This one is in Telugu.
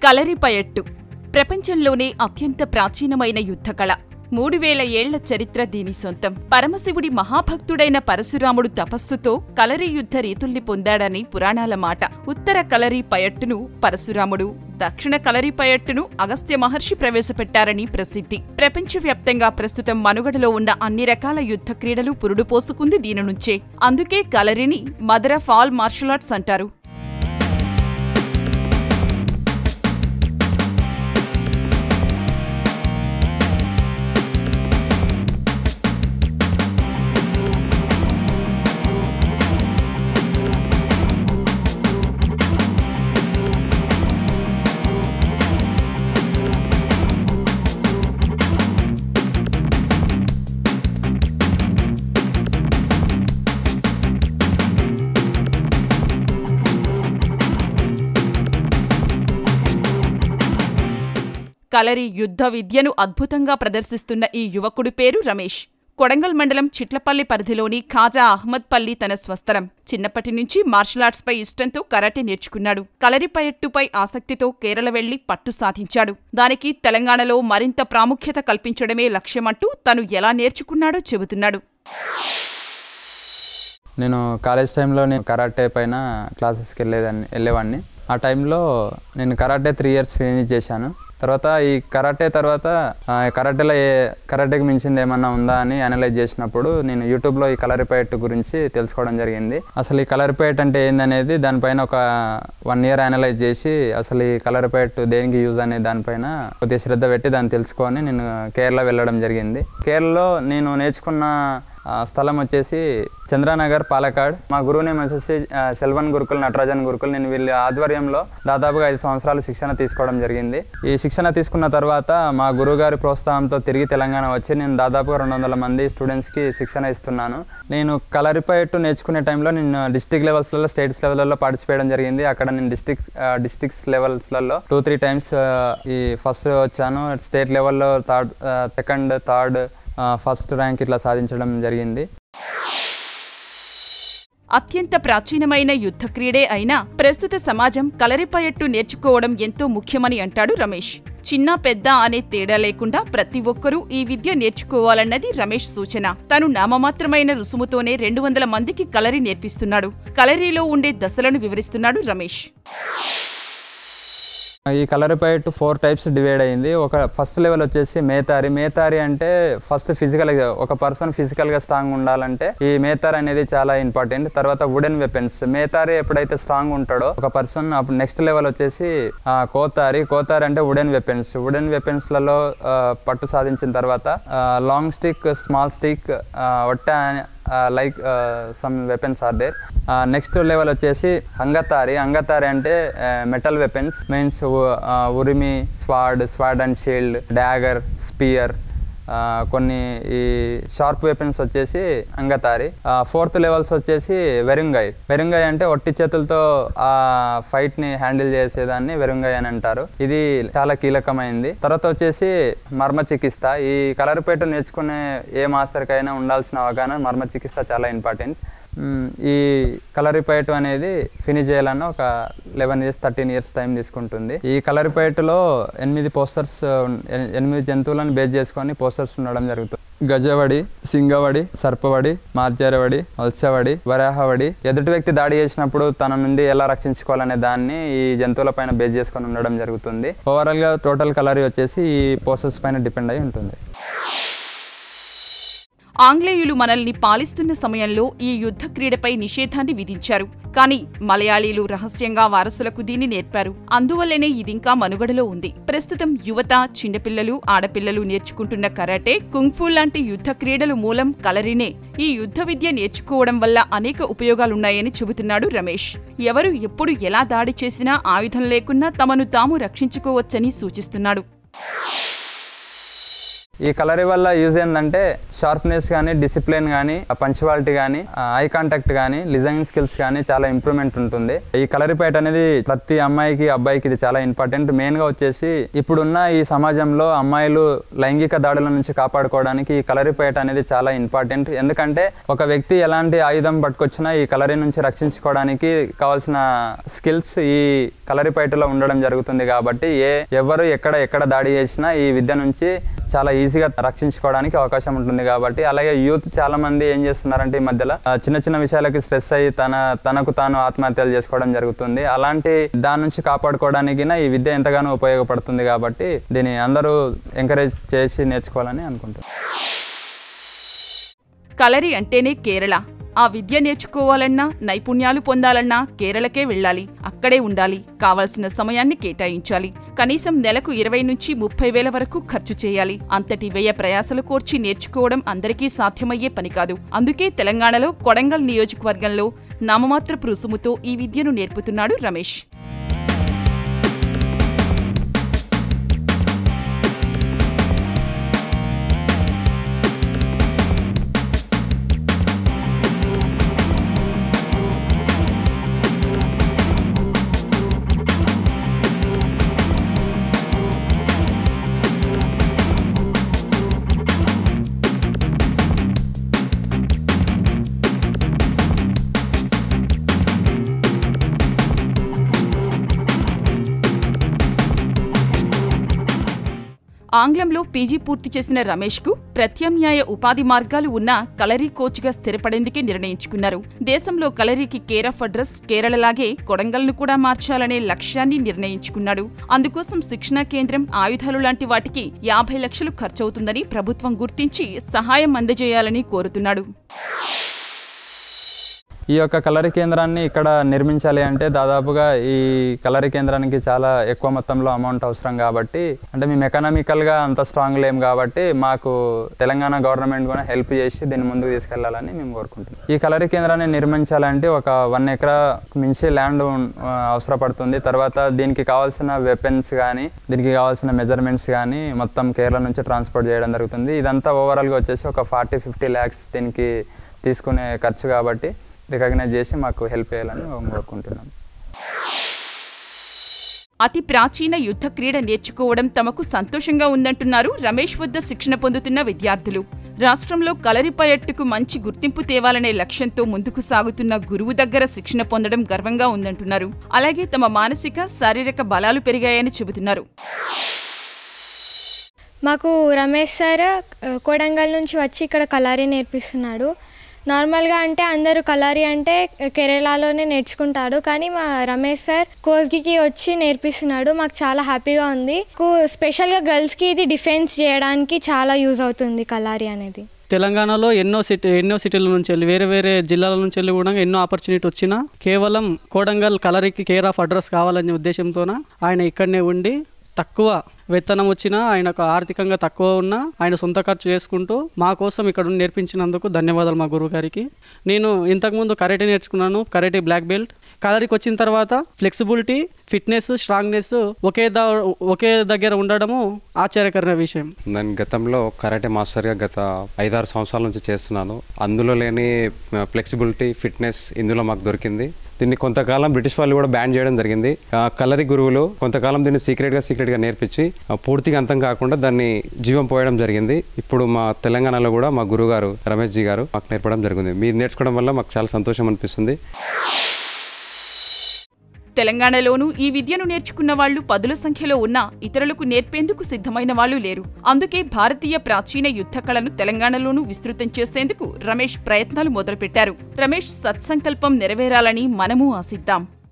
కలరిపయట్టు ప్రపంచంలోనే అత్యంత ప్రాచీనమైన యుద్ధ కళ మూడు వేల ఏళ్ల చరిత్ర దీని సొంతం పరమశివుడి మహాభక్తుడైన పరశురాముడు తపస్సుతో కలరి యుద్ధ రీతుల్ని పొందాడని పురాణాల మాట ఉత్తర కలరి పయట్టును పరశురాముడు దక్షిణ కలరి పయట్టును అగస్త్య మహర్షి ప్రవేశపెట్టారని ప్రసిద్ధి ప్రపంచవ్యాప్తంగా ప్రస్తుతం మనుగడలో ఉన్న అన్ని రకాల యుద్ధ క్రీడలు పురుడు పోసుకుంది దీని నుంచే అందుకే కలరిని mother of all martial arts అంటారు కలరి యుద్ధ విద్యను అద్భుతంగా ప్రదర్శిస్తున్న ఈ యువకుడి పేరు రమేష్ కొడంగల్ మండలం చిట్లపల్లి పరిధిలోని ఖాజా అహ్మద్ పల్లి తన స్వస్థలం చిన్నప్పటి నుంచి మార్షల్ ఆర్ట్స్ పై ఇష్టంతో కరాటే నేర్చుకున్నాడు కలరిపయట్టుపై ఆసక్తితో కేరళ వెళ్లి పట్టు సాధించాడు దానికి తెలంగాణలో మరింత ప్రాముఖ్యత కల్పించడమే లక్ష్యమంటూ తను ఎలా నేర్చుకున్నాడో చెబుతున్నాడు నేను కాలేజ్ టైంలో నేను కరాటే పైన క్లాసెస్కి వెళ్ళేదాన్ని వెళ్ళేవాడిని ఆ టైంలో నేను కరాటే త్రీ ఇయర్స్ ఫినిష్ చేశాను తర్వాత ఈ కరాటే తర్వాత ఆ, కరాటేలో ఏ కరాటేకి మించింది ఏమన్నా ఉందా అని అనలైజ్ చేసినప్పుడు నేను యూట్యూబ్లో ఈ కలరిపేట్ గురించి తెలుసుకోవడం జరిగింది అసలు ఈ కలరిపేట్ అంటే ఏందనేది దానిపైన ఒక వన్ ఇయర్ అనలైజ్ చేసి అసలు ఈ కలరిపేట్ దేనికి యూజ్ అనే దానిపైన కొద్దిగా శ్రద్ధ పెట్టి దాన్ని తెలుసుకొని నేను కేరళ వెళ్ళడం జరిగింది కేరళలో నేను నేర్చుకున్న ఆ, స్థలం వచ్చేసి చంద్రనగర్ పాలకాడ్ మా గురువు నేమ్ వచ్చేసి ఆ, సెల్వన్ గురుకుల్ నటరాజన్ గురుకుల్ నేను వీళ్ళ ఆధ్వర్యంలో దాదాపుగా ఐదు సంవత్సరాలు శిక్షణ తీసుకోవడం జరిగింది ఈ శిక్షణ తీసుకున్న తర్వాత మా గురువు గారి ప్రోత్సాహంతో తిరిగి తెలంగాణ వచ్చి నేను దాదాపుగా రెండు వందల మంది స్టూడెంట్స్కి శిక్షణ ఇస్తున్నాను నేను కలరిపైట్టు నేర్చుకునే టైంలో నేను డిస్టిక్ లెవెల్స్లలో స్టేట్స్ లెవెల్లో పార్టిసిపేట్ చేయడం జరిగింది అక్కడ నేను డిస్టిక్ డిస్టిక్స్ లెవెల్స్లలో టూ త్రీ టైమ్స్ ఈ ఫస్ట్ వచ్చాను స్టేట్ లెవెల్లో third second third first rank ఇట్లా సాధించడం జరిగింది అత్యంత ప్రాచీనమైన యుద్ధ క్రీడే అయినా ప్రస్తుత సమాజం కలరిపయట్టు నేర్చుకోవడం ఎంతో ముఖ్యమని అంటాడు రమేష్ చిన్న పెద్ద అనే తేడా లేకుండా ప్రతి ఒక్కరూ ఈ విద్య నేర్చుకోవాలన్నది రమేష్ సూచన తను నామమాత్రమైన రుసుముతోనే రెండు వందల మందికి కలరి నేర్పిస్తున్నాడు కలరీలో ఉండే దశలను వివరిస్తున్నాడు రమేష్ ఈ కలరిపైట్ ఫోర్ టైప్స్ డివైడ్ అయింది ఒక ఫస్ట్ లెవెల్ వచ్చేసి మేతారి మేతారి అంటే ఫస్ట్ ఫిజికల్ ఒక పర్సన్ ఫిజికల్ గా స్ట్రాంగ్ ఉండాలంటే ఈ మేతారి అనేది చాలా ఇంపార్టెంట్ తర్వాత వుడెన్ వెపన్స్ మేతారి ఎప్పుడైతే స్ట్రాంగ్ ఉంటాడో ఒక పర్సన్ అప్పుడు నెక్స్ట్ లెవెల్ వచ్చేసి ఆ, కోతారి కోతారి అంటే వుడెన్ వెపన్స్ వుడెన్ వెపన్స్ లలో ఆ, పట్టు సాధించిన తర్వాత long stick small stick Otta like some weapons are there next level వచ్చేసి అంగతారి అంగతారి అంటే metal weapons means Urumi sword sword and shield dagger spear కొన్ని ఈ షార్ప్ వెపన్స్ వచ్చేసి అంగతారి ఫోర్త్ లెవెల్స్ వచ్చేసి వెరుంగాయ్ వెరుంగాయ్ అంటే ఒట్టి చేతులతో ఆ ఫైట్ ని హ్యాండిల్ చేసేదాన్ని వెరుంగాయ్ అని అంటారు ఇది చాలా కీలకమైంది తర్వాత వచ్చేసి మర్మ చికిత్స ఈ కలర్పేట నేర్చుకునే ఏ మాస్టర్కైనా ఉండాల్సిన అవగాహన మర్మ చికిత్స చాలా ఇంపార్టెంట్ మ్మ్, ఈ కలరిపైట్ అనేది ఫినిష్ చేయాలన్న ఒక eleven years thirteen years time తీసుకుంటుంది ఈ కలరిపైట్లో ఎనిమిది పోస్టర్స్ ఎనిమిది జంతువులను బేస్ చేసుకొని పోస్టర్స్ ఉండడం జరుగుతుంది గజవడి సింగవడి సర్పవడి మార్జారవడి వత్సవడి వరాహవడి ఎదుటి వ్యక్తి దాడి చేసినప్పుడు తన నుండి ఎలా రక్షించుకోవాలనే దాన్ని ఈ జంతువుల పైన బేస్ చేసుకొని ఉండడం జరుగుతుంది ఓవరాల్ గా టోటల్ కలరీ వచ్చేసి ఈ పోస్టర్స్ పైన డిపెండ్ అయి ఉంటుంది ఆంగ్లేయులు మనల్ని పాలిస్తున్న సమయంలో ఈ యుద్ధ క్రీడపై నిషేధాన్ని విధించారు కానీ మలయాళీలు రహస్యంగా వారసులకు దీన్ని నేర్పారు అందువల్లనే ఇదింకా మనుగడలో ఉంది ప్రస్తుతం యువత చిన్నపిల్లలు ఆడపిల్లలు నేర్చుకుంటున్న కరాటే కుంగ్ఫూ లాంటి యుద్ధ క్రీడలు మూలం కలరినే ఈ యుద్ధ విద్య నేర్చుకోవడం వల్ల అనేక ఉపయోగాలున్నాయని చెబుతున్నాడు రమేష్ ఎవరు ఎప్పుడు ఎలా దాడి చేసినా ఆయుధం లేకున్నా తమను తాము రక్షించుకోవచ్చని సూచిస్తున్నాడు ఈ కలరీ వల్ల యూజ్ ఏంటంటే షార్ప్నెస్ కానీ డిసిప్లిన్ కానీ పంచువాలిటీ కానీ ఐ కాంటాక్ట్ కానీ లిజనింగ్ స్కిల్స్ కానీ చాలా ఇంప్రూవ్మెంట్ ఉంటుంది ఈ కలరీ పైట్ అనేది ప్రతి అమ్మాయికి అబ్బాయికి ఇది చాలా ఇంపార్టెంట్ మెయిన్ గా వచ్చేసి ఇప్పుడున్న ఈ సమాజంలో అమ్మాయిలు లైంగిక దాడుల నుంచి కాపాడుకోవడానికి ఈ కలరీ పైట అనేది చాలా ఇంపార్టెంట్ ఎందుకంటే ఒక వ్యక్తి ఎలాంటి ఆయుధం పట్టుకొచ్చినా ఈ కలరీ నుంచి రక్షించుకోవడానికి కావాల్సిన స్కిల్స్ ఈ కలరీ పైటలో ఉండడం జరుగుతుంది కాబట్టి ఏ ఎవరు ఎక్కడ ఎక్కడ దాడి చేసినా ఈ విద్య నుంచి చాలా ఈజీగా రక్షించుకోవడానికి అవకాశం ఉంటుంది కాబట్టి అలాగే యూత్ చాలా మంది ఏం చేస్తున్నారంటే ఈ మధ్యలో ఆ, చిన్న చిన్న విషయాలకి స్ట్రెస్ అయ్యి తన తనకు తాను ఆత్మహత్యలు చేసుకోవడం జరుగుతుంది అలాంటి దాని నుంచి కాపాడుకోవడానికి ఈ విద్య ఎంతగానో ఉపయోగపడుతుంది కాబట్టి దీన్ని అందరూ ఎంకరేజ్ చేసి నేర్చుకోవాలని అనుకుంటున్నాను కలరి అంటేనే కేరళ ఆ విద్య నేర్చుకోవాలన్నా నైపుణ్యాలు పొందాలన్నా కేరళకే వెళ్ళాలి అక్కడే ఉండాలి కావలసిన సమయాన్ని కేటాయించాలి కనీసం నెలకు ఇరవై నుంచి ముప్పై వేల వరకు ఖర్చు చేయాలి అంతటి వ్యయ ప్రయాసలు కోర్చి నేర్చుకోవడం అందరికీ సాధ్యమయ్యే పని కాదు అందుకే తెలంగాణలో కొడంగల్ నియోజకవర్గంలో నామమాత్రపు రుసుముతో ఈ విద్యను నేర్పుతున్నాడు రమేష్ ఆంగ్లంలో పీజీ పూర్తి చేసిన రమేష్కు ప్రత్యామ్నాయ ఉపాధి మార్గాలు ఉన్న కలరీ కోచ్గా స్థిరపడేందుకే నిర్ణయించుకున్నారు దేశంలో కలరీకి కేర్ ఆఫ్ అడ్రస్ కేరళలాగే కొడంగల్ను కూడా మార్చాలనే లక్ష్యాన్ని నిర్ణయించుకున్నాడు అందుకోసం శిక్షణా కేంద్రం ఆయుధాలు లాంటి వాటికి యాభై లక్షలు ఖర్చవుతుందని ప్రభుత్వం గుర్తించి సహాయం అందజేయాలని కోరుతున్నాడు ఈ యొక్క కలరి కేంద్రాన్ని ఇక్కడ నిర్మించాలి అంటే దాదాపుగా ఈ కలరి కేంద్రానికి చాలా ఎక్కువ మొత్తంలో అమౌంట్ అవసరం కాబట్టి అంటే మేము ఎకనామికల్గా అంత స్ట్రాంగ్ లేం కాబట్టి మాకు తెలంగాణ గవర్నమెంట్ కూడా హెల్ప్ చేసి దీన్ని ముందుకు తీసుకెళ్లాలని మేము కోరుకుంటున్నాం ఈ కలరి కేంద్రాన్ని నిర్మించాలంటే ఒక వన్ ఎకరా మించి ల్యాండ్ అవసరపడుతుంది తర్వాత దీనికి కావాల్సిన వెపన్స్ కానీ దీనికి కావాల్సిన మెజర్మెంట్స్ కానీ మొత్తం కేరళ నుంచి ట్రాన్స్పోర్ట్ చేయడం జరుగుతుంది ఇదంతా ఓవరాల్గా వచ్చేసి ఒక ఫార్టీ ఫిఫ్టీ ల్యాక్స్ దీనికి తీసుకునే ఖర్చు కాబట్టి రికగ్నైజ్ చేసి మాకు హెల్ప్ చేయాలని మేము కోరుకుంటున్నాం అతి ప్రాచీన యుద్ధ క్రీడ నేర్చుకోవడం తమకు సంతోషంగా ఉందంటున్నారు రమేష్ వద్ద శిక్షణ పొందుతున్న విద్యార్థులు రాష్ట్రంలో కలరిపయట్టుకు మంచి గుర్తింపు తేవాలనే లక్ష్యంతో ముందుకు సాగుతున్న గురువు దగ్గర శిక్షణ పొందడం గర్వంగా ఉందంటున్నారు అలాగే తమ మానసిక శారీరక బలాలు పెరిగాయని చెబుతున్నారు మాకు రమేష్ సార్ ఆ, కొడంగల్ నుంచి వచ్చి ఇక్కడ కలారీ నేర్పిస్తున్నాడు నార్మల్గా అంటే అందరూ కలారీ అంటే కేరళలోనే నేర్చుకుంటారు కానీ మా రమేష్ సార్ కోస్గికి వచ్చి నేర్పిస్తున్నాడు మాకు చాలా హ్యాపీగా ఉంది కు- స్పెషల్గా గర్ల్స్కి ఇది డిఫెన్స్ చేయడానికి చాలా యూజ్ అవుతుంది కలారీ అనేది తెలంగాణలో ఎన్నో సిటీ ఎన్నో సిటీల నుంచి వెళ్ళి వేరే వేరే జిల్లాల నుంచి వెళ్ళి కూడా ఎన్నో ఆపర్చునిటీ వచ్చినా కేవలం కోడంగల్ కలరికి కేర్ ఆఫ్ అడ్రస్ కావాలనే ఉద్దేశంతోన ఆయన ఇక్కడనే ఉండి తక్కువ వేతనం వచ్చినా ఆయనకు ఆర్థికంగా తక్కువ ఉన్నా ఆయన సొంత ఖర్చు చేసుకుంటూ మా కోసం ఇక్కడ ఉండి నేర్పించినందుకు ధన్యవాదాలు మా గురువు గారికి నేను ఇంతకుముందు కరాటే నేర్చుకున్నాను కరాటే బ్లాక్ బెల్ట్ కలరికి వచ్చిన తర్వాత ఫ్లెక్సిబిలిటీ ఫిట్నెస్ స్ట్రాంగ్నెస్ ఒకే ద ఒకే దగ్గర ఉండడము ఆశ్చర్యకరమైన విషయం నేను గతంలో కరాటే మాస్టర్గా గత ఐదారు సంవత్సరాల నుంచి చేస్తున్నాను అందులో లేని ఫ్లెక్సిబిలిటీ ఫిట్నెస్ ఇందులో మాకు దొరికింది దీన్ని కొంతకాలం బ్రిటిష్ వాళ్ళు కూడా బ్యాన్ చేయడం జరిగింది ఆ, కలరి గురువులు కొంతకాలం దీన్ని సీక్రెట్గా సీక్రెట్గా నేర్పించి ఆ, పూర్తిగా అంతం కాకుండా దాన్ని జీవం పోయడం జరిగింది ఇప్పుడు మా తెలంగాణలో కూడా మా గురుగారు రమేష్ జీ గారు మాకు నేర్పడం జరిగింది మీరు నేర్చుకోవడం వల్ల మాకు చాలా సంతోషం అనిపిస్తుంది తెలంగాణలోనూ ఈ విద్యను నేర్చుకున్న వాళ్లు పదుల సంఖ్యలో ఉన్నా ఇతరులకు నేర్పేందుకు సిద్ధమైన వాళ్లు లేరు అందుకే భారతీయ ప్రాచీన యుద్ధ కళను తెలంగాణలోనూ విస్తృతం చేసేందుకు రమేష్ ప్రయత్నాలు మొదలుపెట్టారు రమేష్ సత్సంకల్పం నెరవేరాలని మనము ఆశిద్దాం